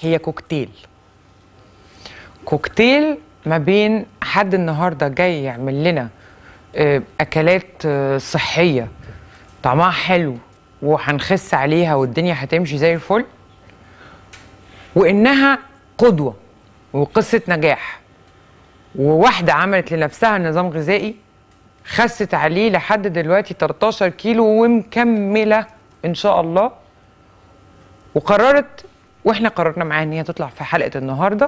هي كوكتيل كوكتيل ما بين حد النهارده جاي يعمل لنا آه، اكلات آه، صحيه طعمها حلو وهنخس عليها والدنيا هتمشي زي الفل وانها قدوه وقصه نجاح وواحده عملت لنفسها نظام غذائي خست عليه لحد دلوقتي 13 كيلو ومكمله ان شاء الله وقررت واحنا قررنا معاها ان هي تطلع في حلقه النهارده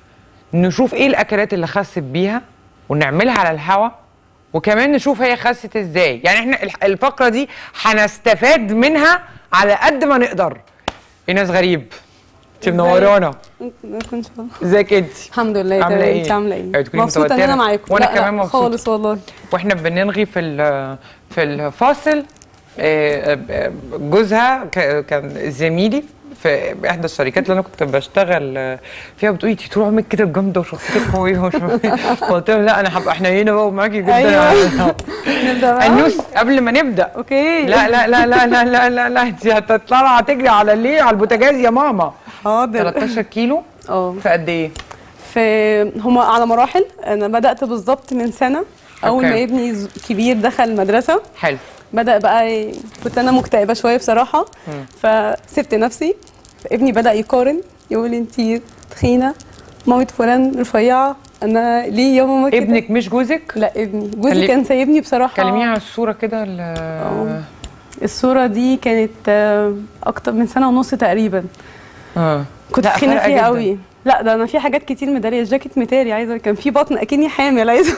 نشوف ايه الاكلات اللي خست بيها ونعملها على الهوا وكمان نشوف هي خست ازاي يعني احنا الح- الفقره دي هنستفاد منها على قد ما نقدر ايناس غريب انت منورانا ان شاء الله ازيك انت الحمد لله عاملة تمام إيه؟ انت عامله أيوة، ايه تكوني مبسوطه ان متوترة. انا معاكم وأنا لا، كمان لا، مبسوطة. خالص والله واحنا بنلغي في ال- في الفاصل آه، آه، جوزها ك- كان زميلي في احدى الشركات اللي انا كنت بشتغل آه، فيها بتقولي انت طول عمرك كده جامده وشخصيتك قويه ومش عارفة إيه. فقلت لها لا انا هبقى حنينه بقى ومعاكي جدا أيوة. على الهوا. نبدا بقى انوس قبل ما نبدا اوكي لا لا لا لا لا لا لا لا انت هتطلع هتجري على ليه على البوتاجاز يا ماما حاضر 13 كيلو اه في قد ايه؟ في هما على مراحل انا بدات بالظبط من سنه اول أوكي. ما ابني ز- كبير دخل المدرسه حلو بدا بقى ي- كنت انا مكتئبه شويه بصراحه فسبت نفسي ابني بدا يقارن يقول انت تخينه مامة فلان رفيعه انا ليه يا ماما كده ابنك مش جوزك؟ لا ابني جوزي كلم- كان سايبني بصراحه كلميني على الصوره كده ال- الصوره دي كانت آه، اكتر من سنه ونص تقريبا اه كنت لا، تخينه فارقة فيها جداً. قوي لا ده انا في حاجات كتير مداريه الجاكيت متاري عايزه كان في بطن اكني حامل عايزه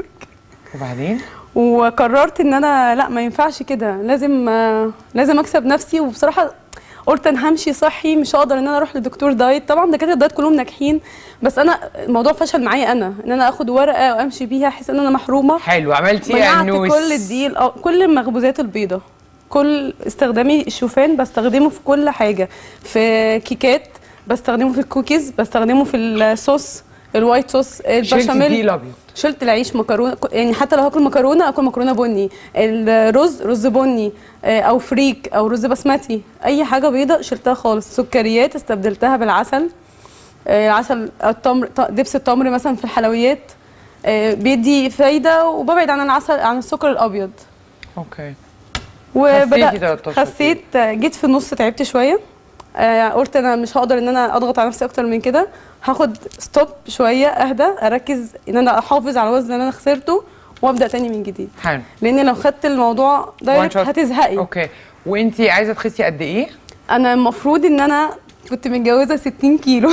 وبعدين وقررت ان انا لا ما ينفعش كده لازم آه، لازم اكسب نفسي وبصراحه قلت انا همشي صحي مش هقدر ان انا اروح لدكتور دايت طبعا دكاتره الدايت كلهم ناجحين بس انا الموضوع فشل معايا انا ان انا اخد ورقه وامشي بيها احس ان انا محرومه حلو عملتي ايه يا منعت نوس كل الدقيق آه، كل المخبوزات البيضاء كل استخدامي الشوفان بستخدمه في كل حاجه في كيكات بستخدمه في الكوكيز بستخدمه في الصوص الوايت صوص شلتي الدقيق البشاميل الابيض شلت العيش مكرونه ك- يعني حتى لو هاكل مكرونه اكل مكرونه بني الرز رز بني آه، او فريك او رز بسمتي اي حاجه بيضه شلتها خالص سكريات استبدلتها بالعسل آه، عسل التمر ط- دبس التمر مثلا في الحلويات آه، بيدي فايده وببعد عن العسل عن السكر الابيض اوكي وبدات 13 خسيت آه، جيت في النص تعبت شويه آه، قلت انا مش هقدر ان انا اضغط على نفسي اكتر من كده هاخد ستوب شويه اهدى اركز ان انا احافظ على الوزن اللي انا خسرته وابدا تاني من جديد حلو لان لو خدت الموضوع دايركت One shot. هتزهقي اوكي وانت عايزه تخسي قد ايه؟ انا المفروض ان انا كنت متجوزه 60 كيلو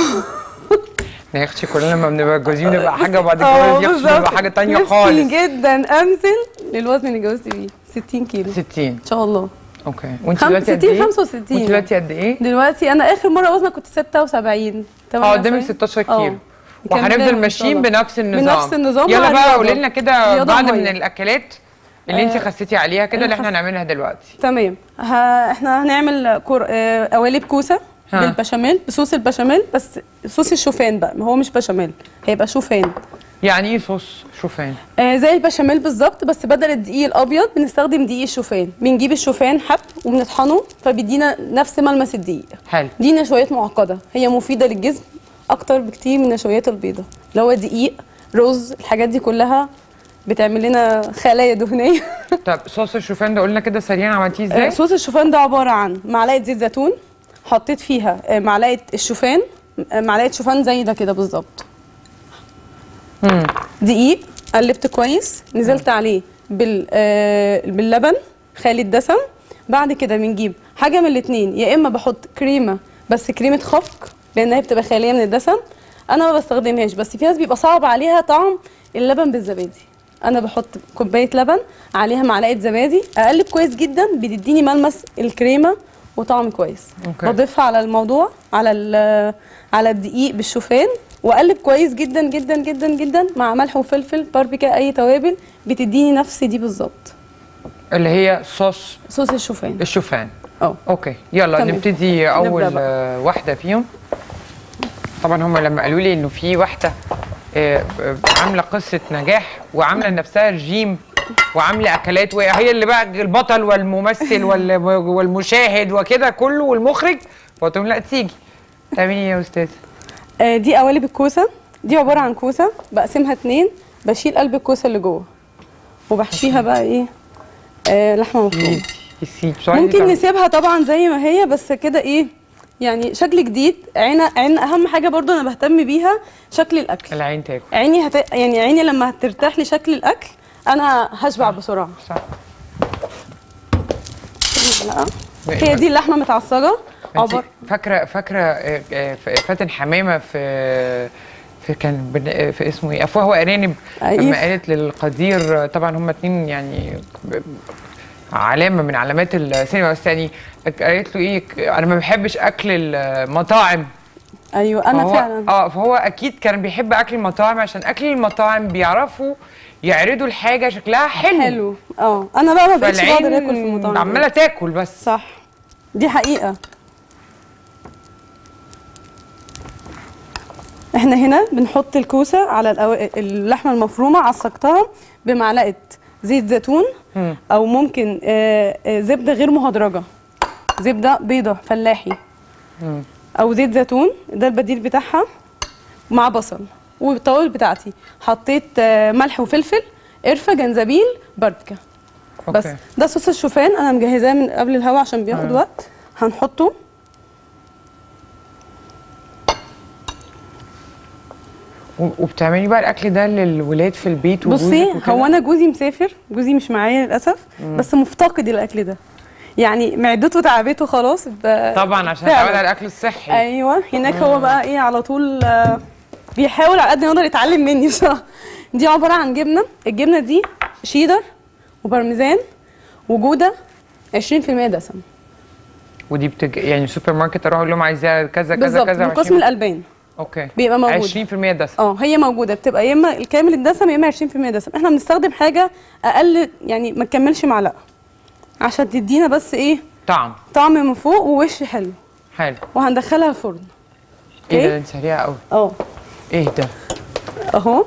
يا اختي كلنا لما بنبقى جوزين بنبقى حاجه وبعد اه الجواز يخشوا بنبقى حاجه تانية نفسي خالص جدا انزل للوزن اللي اتجوزت بيه 60 كيلو 60 ان شاء الله اوكي وانت خم- دلوقتي قد 60 ايه؟ 65 وانت دلوقتي قد ايه؟ دلوقتي انا اخر مره وزني كنت 76 اه قدامك 16 كيلو نكمل وهنفضل إن شاء ماشيين الله. بنفس النظام بنفس النظام يلا مع بقى الرياضة. قولي لنا كده رياضة بعض من مية. الاكلات اللي انت آه، خسيتي عليها كده اللي احنا الخس- هنعملها دلوقتي تمام ها احنا هنعمل كور... آه، قوالب كوسه ها. بالبشاميل بصوص البشاميل بس صوص الشوفان بقى ما هو مش بشاميل هيبقى شوفان يعني ايه صوص شوفان؟ آه زي البشاميل بالظبط بس بدل الدقيق الابيض بنستخدم دقيق الشوفان بنجيب الشوفان حب وبنطحنه فبيدينا نفس ملمس الدقيق حلو دي نشويات معقده هي مفيده للجسم اكتر بكتير من النشويات البيضاء اللي هو دقيق رز الحاجات دي كلها بتعمل لنا خلايا دهنيه طب صوص الشوفان ده قلنا كده سريعا عملتيه آه، ازاي؟ صوص الشوفان ده عباره عن معلقه زيت زيتون حطيت فيها آه، معلقه الشوفان آه، معلقه شوفان زي ده كده بالظبط مم. دقيق قلبت كويس نزلت عليه بال آه، باللبن خالي الدسم بعد كده بنجيب حاجه من الاثنين يا اما بحط كريمه بس كريمه خفق لانها بتبقى خاليه من الدسم انا ما بستخدمهاش بس في ناس بيبقى صعب عليها طعم اللبن بالزبادي انا بحط كوبايه لبن عليها معلقه زبادي اقلب كويس جدا بتديني ملمس الكريمه وطعم كويس أوكي. بضيفها على الموضوع على ال- على الدقيق بالشوفان واقلب كويس جدا جدا جدا جدا مع ملح وفلفل باربيكا اي توابل بتديني نفس دي بالظبط اللي هي صوص صوص الشوفان الشوفان اه اوكي يلا تمام. نبتدي اول نبدأ بقى. آه، واحده فيهم طبعا هم لما قالوا لي انه في واحده آه، آه، عامله قصه نجاح وعامله لنفسها رجيم وعامله اكلات وهي اللي بقى البطل والممثل وال- والمشاهد وكده كله والمخرج فقلت لهم لا تيجي تعملي ايه يا استاذ آه دي قوالب الكوسه دي عباره عن كوسه بقسمها اتنين بشيل قلب الكوسه اللي جوه وبحشيها بقى ايه آه لحمه مفرومه السيب بسرعة ممكن نسيبها طبعا زي ما هي بس كده ايه يعني شكل جديد عين عين اهم حاجه برضو انا بهتم بيها شكل الاكل العين تاكل عيني هت... يعني عيني لما هترتاح لشكل الاكل انا هشبع بسرعه صح معلقة. هي دي اللحمه متعصجه انت عبر فاكره فاكره آه، آه، ف- فاتن حمامه في في كان بن- آه، في اسمه ايه افواه وارانب أيوة. لما قالت للقدير آه، طبعا هم اتنين يعني ب- علامه من علامات السينما بس يعني قالت له ايه ك- انا ما بحبش اكل المطاعم ايوه انا فهو فعلا اه فهو اكيد كان بيحب اكل المطاعم عشان اكل المطاعم بيعرفوا يعرضوا الحاجه شكلها حلو حلو اه انا بقى ما بقتش بقدر اكل في فالعين المطاعم عماله تاكل بس صح دي حقيقة احنا هنا بنحط الكوسة على الأو... اللحمة المفرومة عصقتها بمعلقة زيت زيتون مم. او ممكن آه، آه، زبدة غير مهدرجة زبدة بيضة فلاحي مم. او زيت زيتون ده البديل بتاعها مع بصل والتوابل بتاعتي حطيت آه، ملح وفلفل قرفة جنزبيل باربيكا بس أوكي. ده صوص الشوفان انا مجهزاه من قبل الهوا عشان بياخد آه. وقت هنحطه و- وبتعملي بقى الاكل ده للولاد في البيت بصي وجوزك وكده؟ هو انا جوزي مسافر جوزي مش معايا للاسف بس مفتقد الاكل ده يعني معدته تعبته خلاص ب- طبعا عشان فعلا. تعود على الاكل الصحي ايوه هناك هو بقى ايه على طول آه، بيحاول على قد ما يقدر يتعلم مني بصراحه دي عباره عن جبنه الجبنه دي شيدر وبارميزان وجوده 20% دسم ودي بتج... يعني سوبر ماركت اروح اقول لهم عايزاه كذا كذا بالظبط كذا من قسم 20 الالبان اوكي بيبقى موجود 20% دسم اه هي موجوده بتبقى يا اما الكامل الدسم يا اما 20% دسم احنا بنستخدم حاجه اقل يعني ما تكملش معلقه عشان تدينا بس ايه طعم طعم من فوق ووش حلو حلو وهندخلها الفرن ايه اوكي. ده انت سريعه قوي اه ايه ده اهو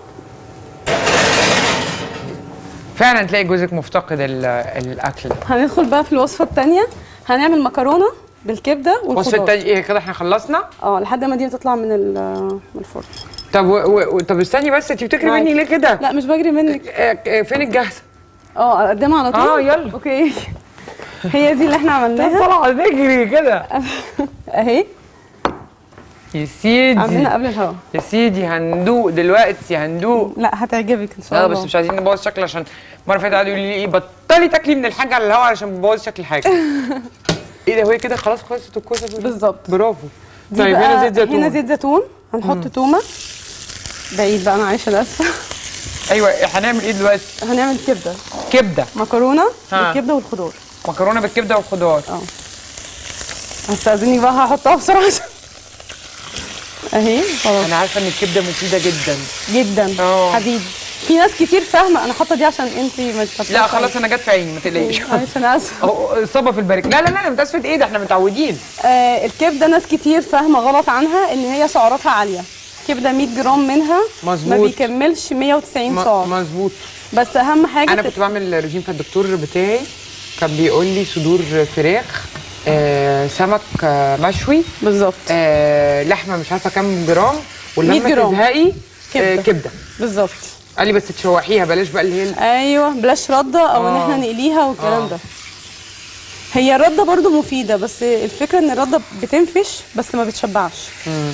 فعلا تلاقي جوزك مفتقد ال- الاكل ده هندخل بقى في الوصفه الثانيه هنعمل مكرونه بالكبده وصفه والخضار التاني ايه كده احنا خلصنا اه لحد ما دي تطلع من ال- من الفرن طب و... و... و- طب استني بس انت بتجري معاك. مني ليه كده لا مش بجري منك آه، آه، فين الجاهزه اه اقدمها على طول اه، يلا. اوكي هي دي اللي احنا عملناها طلع نجري كده اهي يا سيدي عاملينها قبل الهوا يا سيدي هندوق دلوقتي هندوق لا هتعجبك ان شاء اه الله بس مش عايزين نبوظ شكل عشان المره اللي فاتت قعدوا يقولوا لي ايه بطلي تاكلي من الحاجه على الهواء علشان بتبوظ شكل الحاجه ايه ده هو كده خلاص خلصت الكوسه دي؟ بالظبط برافو دي طيب بقى هنا زيت زيتون هنا زيت زيتون هنحط تومه بعيد بقى معلش انا اسفه ايوه هنعمل ايه دلوقتي هنعمل كبده كبده مكرونه ها. بالكبده والخضار مكرونه بالكبده والخضار اه هستأذنك بقى هحطها بسرعه عشان اهي خلاص انا عارفه ان الكبده مفيده جدا جدا اه. حبيبي في ناس كتير فاهمه انا حاطه دي عشان انت ما تحطيش لا خلاص انا جت في عيني ما تقلقيش معلش انا اسفه أهو، اصابه في البريك لا لا لا متاسفه ايه ده احنا متعودين آه الكبده ناس كتير فاهمه غلط عنها ان هي سعراتها عاليه كبده 100 جرام منها ما مظبوط. بيكملش 190 م- سعر مظبوط بس اهم حاجه انا تت- كنت بعمل رجيم فالدكتور بتاعي كان بيقول لي صدور فراخ آه سمك آه مشوي بالظبط آه لحمه مش عارفه كام جرام 100 ولما جرام. تزهقي آه كبدة. كبده بالظبط قال لي بس تشوحيها بلاش بقى اللي هي ال- ايوه بلاش رده او ان آه. احنا نقليها والكلام آه. ده هي الرده برضو مفيده بس الفكره ان الرده بتنفش بس ما بتشبعش مم.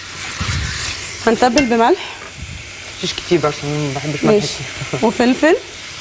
هنتبل بملح مفيش كتير بقى عشان ما بحبش ملح ماشي كتير. وفلفل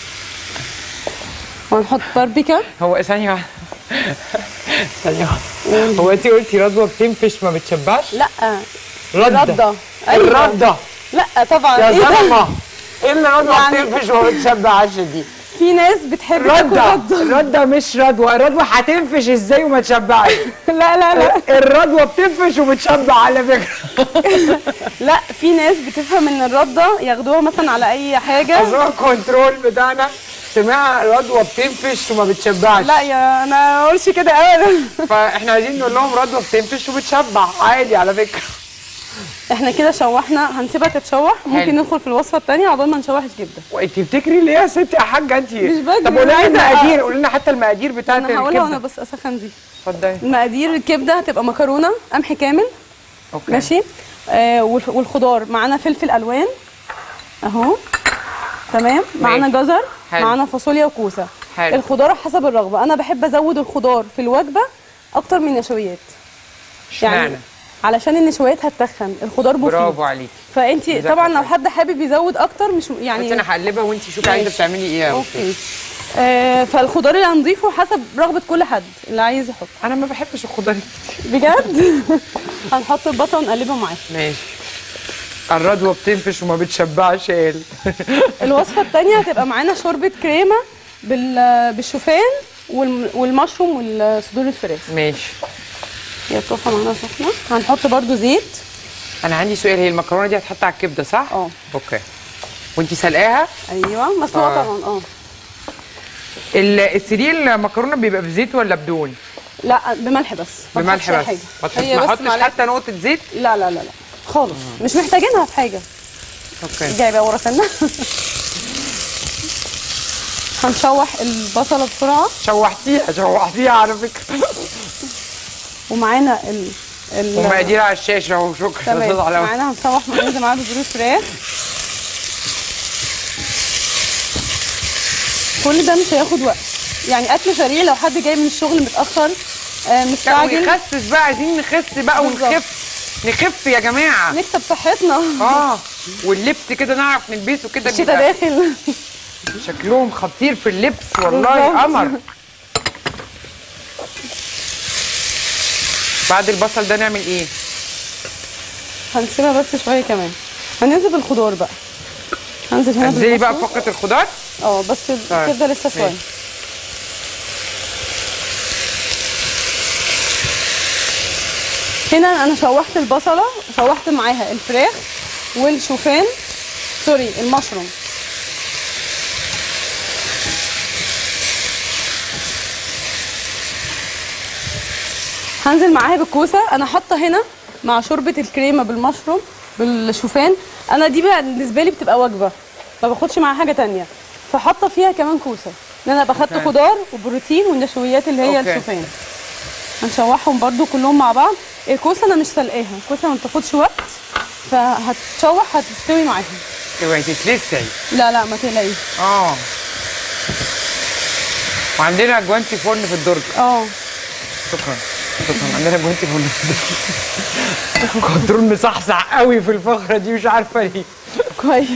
وهنحط باربيكا هو ثانيه واحدة. ثانيه واحدة. هو انت قلتي رضوى بتنفش ما بتشبعش لا رده رده أيوة. الرده لا طبعا يا ايه ده ظلمه ايه اللي رضوى يعني- بتنفش وما بتشبعش دي في ناس بتحب تاكل رده رده الرده مش رضوى الرضوى هتنفش ازاي وما تشبعش لا لا لا الرضوى بتنفش وبتشبع على فكره لا في ناس بتفهم ان الرده ياخدوها مثلا على اي حاجه اصل هو الكنترول بتاعنا سمع رضوى بتنفش وما بتشبعش لا يا انا ما اقولش كده ابدا فاحنا عايزين نقول لهم رضوى بتنفش وبتشبع عادي على فكره احنا كده شوحنا هنسيبها تتشوح ممكن حلو. ندخل في الوصفه الثانيه عقبال ما نشوح الكبده وانت بتجري ليه يا ستي يا حاجه انت مش بجري، طب قولي لنا أنا عايزة- المقادير قولي لنا حتى المقادير بتاعت انا هقولها وانا الكبده بس اسخن دي اتفضلي المقادير الكبده هتبقى مكرونه قمح كامل اوكي ماشي آه والف- والخضار معانا فلفل الوان اهو تمام معانا ماشي. جزر حلو. معانا فاصوليا وكوسه حلو. الخضار حسب الرغبه انا بحب ازود الخضار في الوجبه اكتر من النشويات اشمعنى علشان النشويات هتتخن الخضار مفيد برافو عليكي فانت مذاكرة طبعا لو كويس. حد حابب يزود اكتر مش بس يعني انا هقلبها وانت شوفي عايزه ماشي. بتعملي ايه يا أستاذ. اوكي آه فالخضار اللي هنضيفه حسب رغبه كل حد اللي عايز يحط انا ما بحبش الخضار بجد هنحط البصل ونقلبه معاه ماشي الرضوه بتنفش وما بتشبعش قال الوصفه الثانيه هتبقى معانا شوربه كريمه بال- بالشوفان والم- والمشروم والصدور الفراخ ماشي هي الطاسه معانا سخنه هنحط برده زيت انا عندي سؤال هي المكرونه دي هتحط على الكبده صح اه. اوكي وانت سلقاها ايوه مسلوقه آه. طبعا اه ال- السرير المكرونه بيبقى بزيت ولا بدون لا بملح بس ما بملح تحطش بس حاجه ما تحط- هي ما بس احطش معلقة- حتى نقطه زيت لا لا لا لا خالص مش محتاجينها في حاجه اوكي جايبه ورا سنه هنشوح البصله بسرعه شوحتيها شوحتيها على فكره ومعانا ال ال ومقادير على الشاشه اهو شكرا تمام استاذ علاء معانا هنشوح ننزل معاها بصدور الفراخ كل ده مش هياخد وقت يعني اكل سريع لو حد جاي من الشغل متاخر آه لا مستعجل ويخسس بقى عايزين نخس بقى بالظبط. ونخف نخف يا جماعه نكسب صحتنا اه واللبس كده نعرف نلبسه كده الشتا بيبقى داخل شكلهم خطير في اللبس والله بالظبط. قمر بعد البصل ده نعمل ايه؟ هنسيبها بس شويه كمان هننزل بالخضار بقى هنزل هنا انزلي بقى بالمشروم. فقره الخضار اه بس الكبده لسه شويه ماشي. هنا انا شوحت البصله شوحت معاها الفراخ والشوفان سوري المشروم هنزل معاها بالكوسه انا حاطه هنا مع شوربه الكريمه بالمشروم بالشوفان انا دي بقى بالنسبه لي بتبقى وجبه ما باخدش معاها حاجه تانية فحاطه فيها كمان كوسه ان انا باخدت أوكي. خضار وبروتين والنشويات اللي هي أوكي. الشوفان هنشوحهم برضو كلهم مع بعض الكوسه انا مش سلقاها الكوسه ما بتاخدش وقت فهتشوح هتستوي معاهم اوعي تتلسعي لا لا ما تقلقيش اه وعندنا جوانتي فرن في الدرج اه شكرا شكرا عندنا جوانتي فرن في الدرج كنترول مصحصح قوي في الفقره دي مش عارفه ليه كويس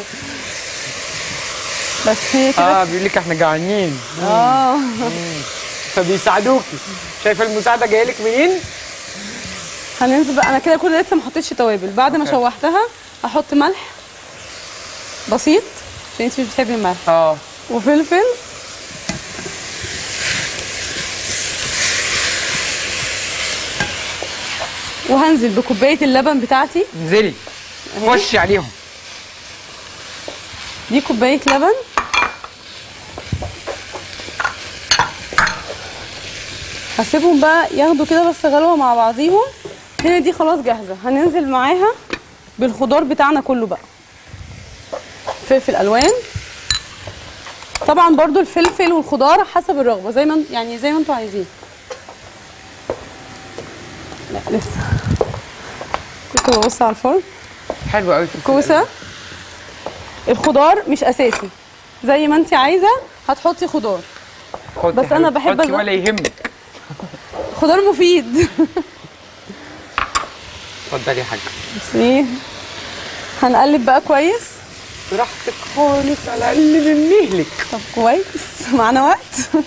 بس هي كده اه بيقول لك احنا جعانين اه فبيساعدوكي شايفه المساعده جايه لك منين؟ هننزل بقى انا كده كل لسه ما حطيتش توابل بعد ما أوكي. شوحتها احط ملح بسيط عشان انت مش بتحبي الملح اه وفلفل وهنزل بكوبايه اللبن بتاعتي انزلي خشي عليهم دي كوبايه لبن هسيبهم بقى ياخدوا كده بس غلوه مع بعضيهم هنا دي خلاص جاهزه هننزل معاها بالخضار بتاعنا كله بقى فلفل الوان طبعا برضو الفلفل والخضار حسب الرغبه زي ما يعني زي ما انتوا عايزين لا لسه كنت ببص على الفرن حلو قوي في كوسه الخضار مش اساسي زي ما انت عايزه هتحطي خضار حطي بس أنا حبيبتي، بحب حطي أزق. ولا يهمك خضار مفيد اتفضلي يا حاجه بس ايه هنقلب بقى كويس براحتك خالص على الاقل من مهلك طب كويس معانا وقت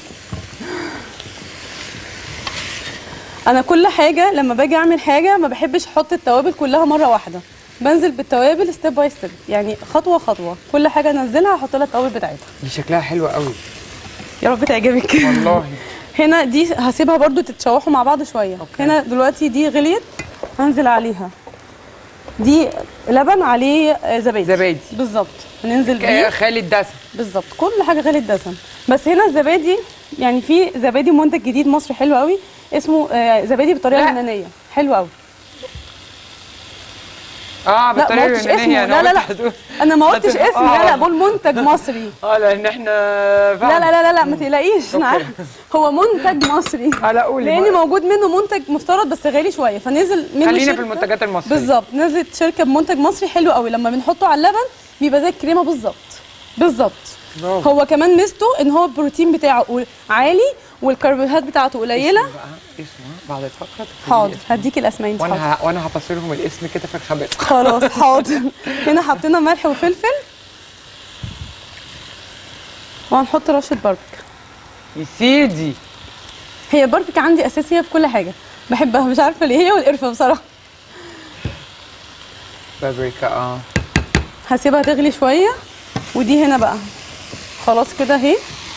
انا كل حاجه لما باجي اعمل حاجه ما بحبش احط التوابل كلها مره واحده بنزل بالتوابل ستيب باي ستيب يعني خطوه خطوه كل حاجه انزلها احط لها التوابل بتاعتها دي شكلها حلو قوي يا رب تعجبك والله هنا دي هسيبها برضو تتشوحوا مع بعض شويه أوكي. هنا دلوقتي دي غليت هنزل عليها دي لبن عليه آه، زبادي زبادي. بالظبط هننزل ك- بيه خالي الدسم بالظبط كل حاجه غالي الدسم بس هنا الزبادي يعني في زبادي منتج جديد مصري حلو قوي اسمه آه، زبادي بالطريقه لا. اللبنانيه حلو قوي اه لا ما بالطريقه قلتش اليونانيه اسمه لا لا لا قلت انا ما قلتش هت- اسمه لا لا آه. بقول منتج مصري اه لان احنا لا لا لا لا, لا ما تقلقيش انا أوكي. عارفه هو منتج مصري اه لا قولي لان بقى. موجود منه منتج مفترض بس غالي شويه فنزل منه خلينا شركة- في المنتجات المصريه بالظبط نزلت شركه بمنتج مصري حلو قوي لما بنحطه على اللبن بيبقى زي الكريمه بالظبط بالظبط برافو. هو كمان ميزته ان هو البروتين بتاعه عالي والكربوهيدرات بتاعته قليله بقى اسمه بعد الفقره تقولي حاضر اسمه. هديكي الاسماء انت حاضر وانا ه... وانا هبص لهم الاسم كده في الخبز خلاص حاضر هنا حطينا ملح وفلفل وهنحط رشه باربيك يا سيدي هي الباربيك عندي اساسيه في كل حاجه بحبها مش عارفه ليه هي والقرفه بصراحه بابريكا اه هسيبها تغلي شويه ودي هنا بقى خلاص كده اهي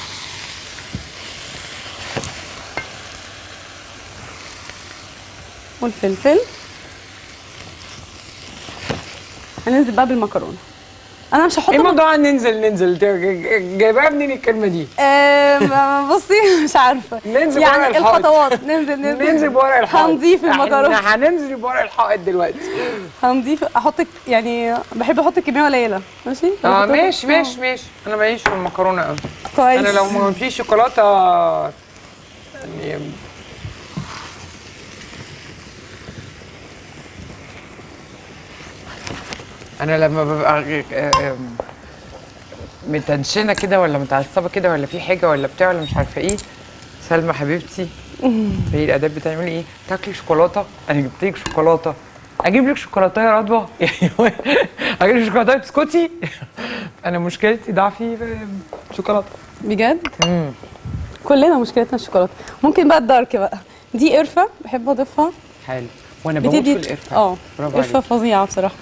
والفلفل هننزل بقى بالمكرونه انا مش هحط ايه موضوع ننزل ننزل دي ج- جايباها منين الكلمه دي؟ آه، ما- بصي مش عارفه ننزل بورق يعني الحائط. الخطوات ننزل ننزل ننزل بورق الحائط هنضيف المكرونه احنا هننزل بورق الحائط دلوقتي هنضيف احط يعني بحب احط كميه قليله ماشي اه بحط- ماشي ماشي ماشي انا ماليش في المكرونه قوي كويس انا لو ما فيش شوكولاته يعني انا لما ببقى آم، متنشنه كده ولا متعصبه كده ولا في حاجه ولا بتاع ولا مش عارفه ايه سلمى حبيبتي هي الاداب بتعمل ايه تاكلي شوكولاته انا جبت لك شوكولاته اجيب لك شوكولاته يا رضوى يعني هو اجيب لك شوكولاته تسكتي انا مشكلتي ضعفي في الشوكولاته بجد كلنا مشكلتنا الشوكولاته ممكن بقى الدارك بقى دي قرفه بحب اضيفها حلو وانا بموت في بتدي القرفه اه برافو قرفه عليك فظيعه بصراحه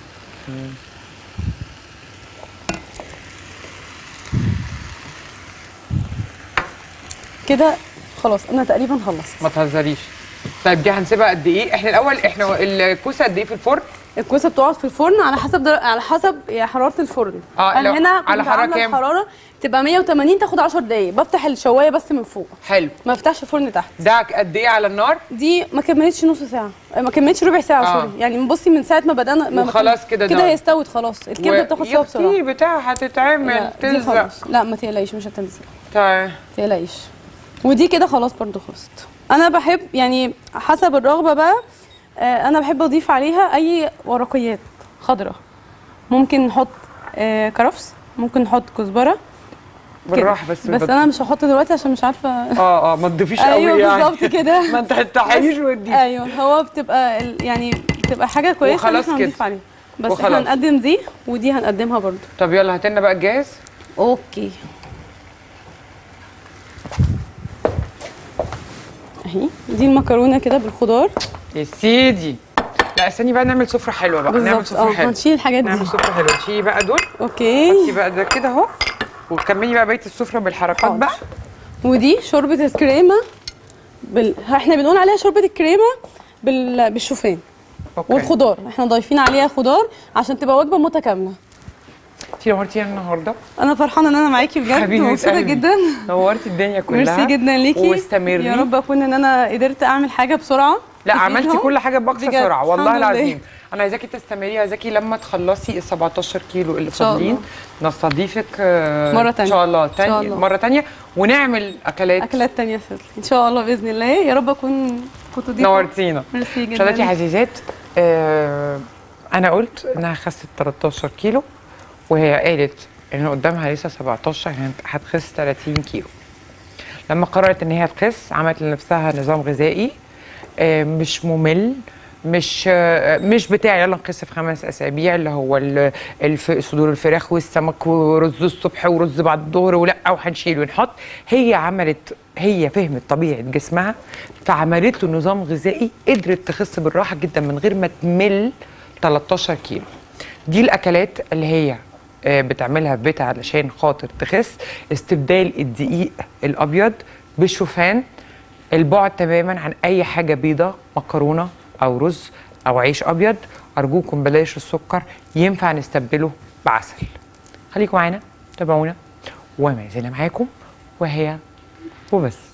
كده خلاص انا تقريبا خلصت ما تهزريش طيب دي هنسيبها قد ايه احنا الاول احنا الكوسه قد ايه في الفرن الكوسه بتقعد في الفرن على حسب در... على حسب حراره الفرن آه، انا لو- هنا على كنت حرارة عاملة كام؟ الحراره تبقى 180 تاخد 10 دقايق بفتح الشوايه بس من فوق حلو ما بفتحش الفرن تحت ده قد ايه على النار دي ما كملتش نص ساعه ما كملتش ربع ساعه آه. سوري يعني بصي من ساعه ما بدانا ما وخلاص كده كده دار. هي استوت خلاص الكبده بتاخد سوا بسرعه يختي بتاع هتتعمل لا دي تلزق خلاص لا ما تقلقيش مش هتنزل طيب ما تقلقيش ودي كده خلاص برضو خلصت انا بحب يعني حسب الرغبه بقى آه، انا بحب اضيف عليها اي ورقيات خضراء ممكن نحط آه، كرفس ممكن نحط كزبره كده. بالراحه بس بس بت- انا مش هحط دلوقتي عشان مش عارفه اه اه ما تضيفيش ايوه قوي يعني بالظبط كده ما انت هتحيش ودي ايوه هو بتبقى ال- يعني بتبقى حاجه كويسه إن وخلاص احنا كده. نضيف عليها بس وخلاص. احنا هنقدم دي ودي هنقدمها برضو طب يلا هات لنا بقى الجاهز اوكي اهي دي المكرونه كده بالخضار يا سيدي لا استني بقى نعمل سفره حلوه بقى نعمل بالظبط سفره اه حلوه هنشيل الحاجات دي نعمل سفره حلوه شيلي بقى دول اوكي حطي بقى ده كده اهو وكملي بقى بقيه السفره بالحركات حاضر. بقى ودي شوربه الكريمه بال... احنا بنقول عليها شوربه الكريمه بال... بالشوفان اوكي والخضار احنا ضايفين عليها خضار عشان تبقى وجبه متكامله انت نورتينا النهارده انا فرحانه ان انا معاكي بجد حبيبة مبسوطه قلبي. جدا نورتي الدنيا كلها ميرسي جدا ليكي واستمري يا رب اكون ان انا قدرت اعمل حاجه بسرعه لا تفيدهم. عملتي كل حاجه باقصى بجد، سرعه والله الحمد لله. العظيم انا عايزاكي تستمري عايزاكي لما تخلصي ال 17 كيلو اللي شاء فاضلين الله. نستضيفك آه، مرة ان تانية. شاء الله إن شاء تاني الله. مره تانية ونعمل اكلات اكلات تانية يا ستي ان شاء الله باذن الله يا رب اكون كنت ضيفه نورتينا ميرسي جدا شهادتي ليكي. عزيزات آه انا قلت انها خست 13 كيلو وهي قالت ان قدامها لسه 17 يعني هتخس 30 كيلو لما قررت ان هي تخس عملت لنفسها نظام غذائي آه، مش ممل مش آه، مش بتاع يلا نخس في خمس اسابيع اللي هو ال- الف صدور الفراخ والسمك ورز الصبح ورز بعد الظهر ولا وهنشيل ونحط هي عملت هي فهمت طبيعه جسمها فعملت له نظام غذائي قدرت تخس بالراحه جدا من غير ما تمل 13 كيلو دي الاكلات اللي هي آه، بتعملها في بيتها علشان خاطر تخس استبدال الدقيق الابيض بالشوفان البعد تماما عن اي حاجه بيضه مكرونه او رز او عيش ابيض ارجوكم بلاش السكر ينفع نستبدله بعسل خليكم معانا تابعونا وما زلنا معاكم وهي وبس